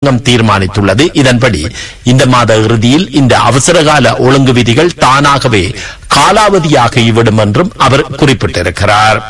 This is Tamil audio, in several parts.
அரசாங்கம் தீர்மானித்துள்ளது இதன்படி இந்த மாத இறுதியில் இந்த அவசரகால ஒழுங்கு விதிகள் தானாகவே காலாவதியாகிவிடும் என்றும் அவர் குறிப்பிட்டிருக்கிறார்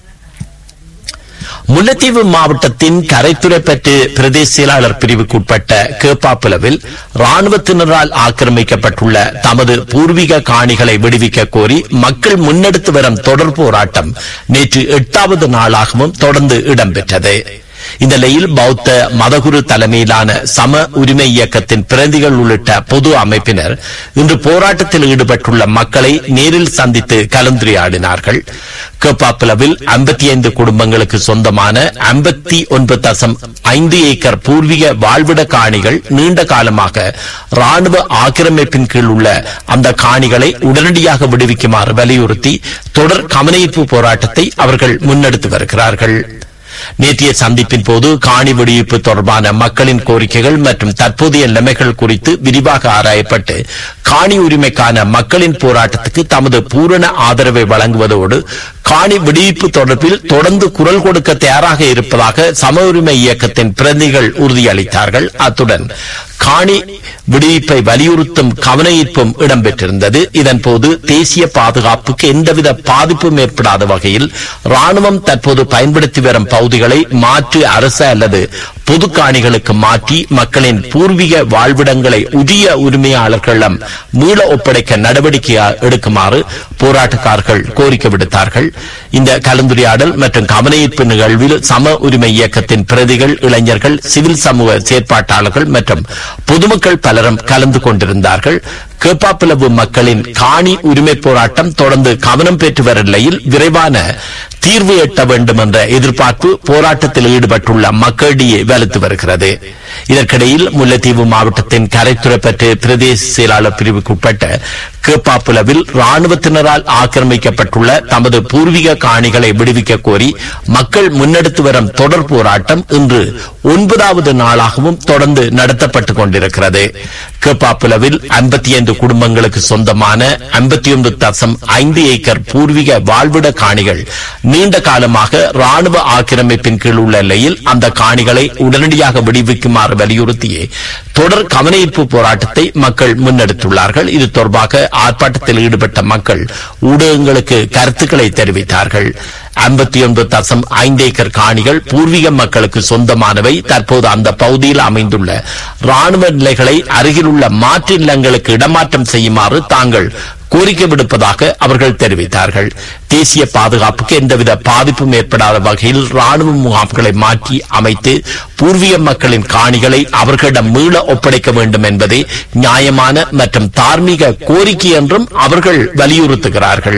முல்லைத்தீவு மாவட்டத்தின் கரைத்துறைப்பற்று பிரதேச செயலாளர் பிரிவுக்குட்பட்ட கேப்பாப்புலவில் ராணுவத்தினரால் ஆக்கிரமிக்கப்பட்டுள்ள தமது பூர்வீக காணிகளை விடுவிக்க கோரி மக்கள் முன்னெடுத்து வரும் தொடர் போராட்டம் நேற்று எட்டாவது நாளாகவும் தொடர்ந்து இடம்பெற்றது இந்த நிலையில் பௌத்த மதகுரு தலைமையிலான சம உரிமை இயக்கத்தின் பிரதிகள் உள்ளிட்ட பொது அமைப்பினர் இன்று போராட்டத்தில் ஈடுபட்டுள்ள மக்களை நேரில் சந்தித்து கலந்துரையாடினார்கள் கேப்பாப்புலவில் ஐம்பத்தி ஐந்து குடும்பங்களுக்கு சொந்தமான ஐம்பத்தி ஒன்பது தசம் ஐந்து ஏக்கர் பூர்வீக வாழ்விட காணிகள் நீண்ட காலமாக ராணுவ ஆக்கிரமிப்பின் கீழ் உள்ள அந்த காணிகளை உடனடியாக விடுவிக்குமாறு வலியுறுத்தி தொடர் கவனஈர்ப்பு போராட்டத்தை அவர்கள் முன்னெடுத்து வருகிறார்கள் நேற்றைய சந்திப்பின் போது காணி வெடிவிப்பு தொடர்பான மக்களின் கோரிக்கைகள் மற்றும் தற்போதைய நிலைமைகள் குறித்து விரிவாக ஆராயப்பட்டு காணி உரிமைக்கான மக்களின் போராட்டத்துக்கு தமது பூரண ஆதரவை வழங்குவதோடு காணி விடுவிப்பு தொடர்பில் தொடர்ந்து குரல் கொடுக்க தயாராக இருப்பதாக சம உரிமை இயக்கத்தின் பிரதிகள் உறுதியளித்தார்கள் அத்துடன் காணி விடுவிப்பை வலியுறுத்தும் கவனஈர்ப்பும் இடம்பெற்றிருந்தது இதன்போது தேசிய பாதுகாப்புக்கு எந்தவித பாதிப்பும் ஏற்படாத வகையில் ராணுவம் தற்போது பயன்படுத்தி வரும் பகுதிகளை மாற்று அரசு அல்லது பொது காணிகளுக்கு மாற்றி மக்களின் பூர்வீக வாழ்விடங்களை உரிய உரிமையாளர்களிடம் மீள ஒப்படைக்க நடவடிக்கை எடுக்குமாறு போராட்டக்காரர்கள் கோரிக்கை விடுத்தார்கள் இந்த கலந்துரையாடல் மற்றும் கவனஈர்ப்பு நிகழ்வில் சம உரிமை இயக்கத்தின் பிரதிகள் இளைஞர்கள் சிவில் சமூக செயற்பாட்டாளர்கள் மற்றும் பொதுமக்கள் பலரும் கலந்து கொண்டிருந்தார்கள் கேப்பாப்பிளவு மக்களின் காணி உரிமை போராட்டம் தொடர்ந்து கவனம் பெற்று வரும் நிலையில் விரைவான தீர்வு எட்ட வேண்டும் என்ற எதிர்பார்ப்பு போராட்டத்தில் ஈடுபட்டுள்ள மக்களிடையே வலுத்து வருகிறது இதற்கிடையில் முல்லைத்தீவு மாவட்டத்தின் கரைத்துறைப்பற்று பிரதேச செயலாளர் பிரிவுக்குட்பட்ட கேப்பாப்புலவில் ராணுவத்தினரால் ஆக்கிரமிக்கப்பட்டுள்ள தமது பூர்வீக காணிகளை விடுவிக்க கோரி மக்கள் முன்னெடுத்து வரும் தொடர் போராட்டம் இன்று ஒன்பதாவது நாளாகவும் தொடர்ந்து நடத்தப்பட்டுக் கொண்டிருக்கிறது கேப்பாப்புலவில் ஐம்பத்தி ஐந்து குடும்பங்களுக்கு சொந்தமான ஐம்பத்தி ஒன்பது தசம் ஐந்து ஏக்கர் பூர்வீக வாழ்விட காணிகள் நீண்ட காலமாக ராணுவ ஆக்கிரமிப்பின் கீழ் உள்ள நிலையில் அந்த காணிகளை உடனடியாக விடுவிக்குமாறு வலியுறுத்தியே தொடர் கவனஈர்ப்பு போராட்டத்தை மக்கள் முன்னெடுத்துள்ளார்கள் இது தொடர்பாக ஆர்ப்பாட்டத்தில் ஈடுபட்ட மக்கள் ஊடகங்களுக்கு கருத்துக்களை தெரிவித்தார்கள் ஐம்பத்தி ஒன்பது தசம் ஐந்து ஏக்கர் காணிகள் பூர்வீக மக்களுக்கு சொந்தமானவை தற்போது அந்த பகுதியில் அமைந்துள்ள ராணுவ நிலைகளை அருகில் உள்ள மாற்று நிலங்களுக்கு இடமாற்றம் செய்யுமாறு தாங்கள் கோரிக்கை விடுப்பதாக அவர்கள் தெரிவித்தார்கள் தேசிய பாதுகாப்புக்கு எந்தவித பாதிப்பும் ஏற்படாத வகையில் ராணுவ முகாம்களை மாற்றி அமைத்து பூர்வீக மக்களின் காணிகளை அவர்களிடம் மீள ஒப்படைக்க வேண்டும் என்பதே நியாயமான மற்றும் தார்மீக கோரிக்கை என்றும் அவர்கள் வலியுறுத்துகிறார்கள்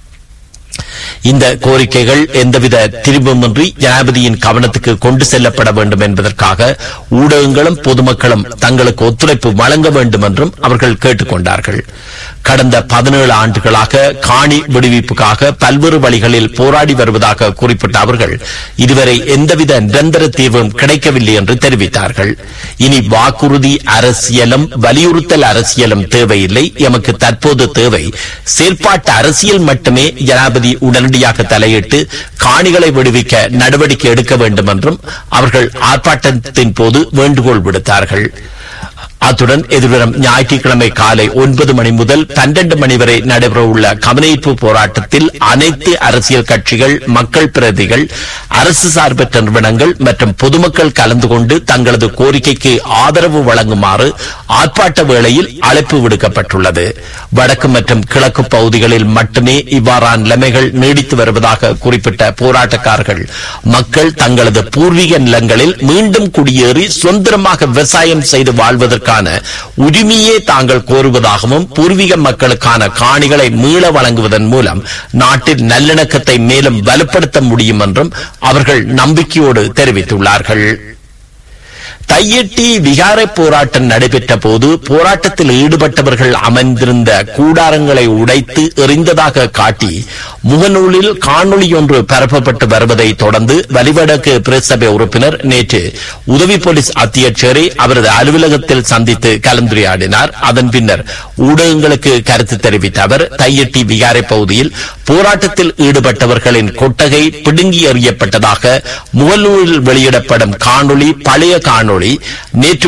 இந்த கோரிக்கைகள் எந்தவித திரிபுமின்றி ஜனாதிபதியின் கவனத்துக்கு கொண்டு செல்லப்பட வேண்டும் என்பதற்காக ஊடகங்களும் பொதுமக்களும் தங்களுக்கு ஒத்துழைப்பு வழங்க வேண்டும் என்றும் அவர்கள் கேட்டுக் கொண்டார்கள் கடந்த பதினேழு ஆண்டுகளாக காணி விடுவிப்புக்காக பல்வேறு வழிகளில் போராடி வருவதாக குறிப்பிட்ட அவர்கள் இதுவரை எந்தவித நிரந்தர தீர்வும் கிடைக்கவில்லை என்று தெரிவித்தார்கள் இனி வாக்குறுதி அரசியலும் வலியுறுத்தல் அரசியலும் தேவையில்லை எமக்கு தற்போது தேவை செயல்பாட்டு அரசியல் மட்டுமே ஜனாதிபதி உடனடியாக தலையிட்டு காணிகளை விடுவிக்க நடவடிக்கை எடுக்க வேண்டும் என்றும் அவர்கள் ஆர்ப்பாட்டத்தின் போது வேண்டுகோள் விடுத்தார்கள் அத்துடன் எதிர்வரும் ஞாயிற்றுக்கிழமை காலை ஒன்பது மணி முதல் பன்னெண்டு மணி வரை நடைபெறவுள்ள கவனஈர்ப்பு போராட்டத்தில் அனைத்து அரசியல் கட்சிகள் மக்கள் பிரதிகள் அரசு சார்பற்ற நிறுவனங்கள் மற்றும் பொதுமக்கள் கலந்து கொண்டு தங்களது கோரிக்கைக்கு ஆதரவு வழங்குமாறு ஆர்ப்பாட்ட வேளையில் அழைப்பு விடுக்கப்பட்டுள்ளது வடக்கு மற்றும் கிழக்கு பகுதிகளில் மட்டுமே இவ்வாறான நிலைமைகள் நீடித்து வருவதாக குறிப்பிட்ட போராட்டக்காரர்கள் மக்கள் தங்களது பூர்வீக நிலங்களில் மீண்டும் குடியேறி சுதந்திரமாக விவசாயம் செய்து வாழ்வதற்கான உரிமையே தாங்கள் கோருவதாகவும் பூர்வீக மக்களுக்கான காணிகளை மீள வழங்குவதன் மூலம் நாட்டில் நல்லிணக்கத்தை மேலும் வலுப்படுத்த முடியும் என்றும் அவர்கள் நம்பிக்கையோடு தெரிவித்துள்ளார்கள் தையெட்டி விகார போராட்டம் நடைபெற்ற போது போராட்டத்தில் ஈடுபட்டவர்கள் அமர்ந்திருந்த கூடாரங்களை உடைத்து எறிந்ததாக காட்டி முகநூலில் காணொளி ஒன்று பரப்பப்பட்டு வருவதை தொடர்ந்து வலிவடக்கு பிரசபை உறுப்பினர் நேற்று உதவி போலீஸ் அத்தியட்சரை அவரது அலுவலகத்தில் சந்தித்து கலந்துரையாடினார் அதன் பின்னர் ஊடகங்களுக்கு கருத்து தெரிவித்த அவர் தையெட்டி விகாரை பகுதியில் போராட்டத்தில் ஈடுபட்டவர்களின் கொட்டகை பிடுங்கி எறியப்பட்டதாக முகநூலில் வெளியிடப்படும் காணொளி பழைய காணொளி நேற்று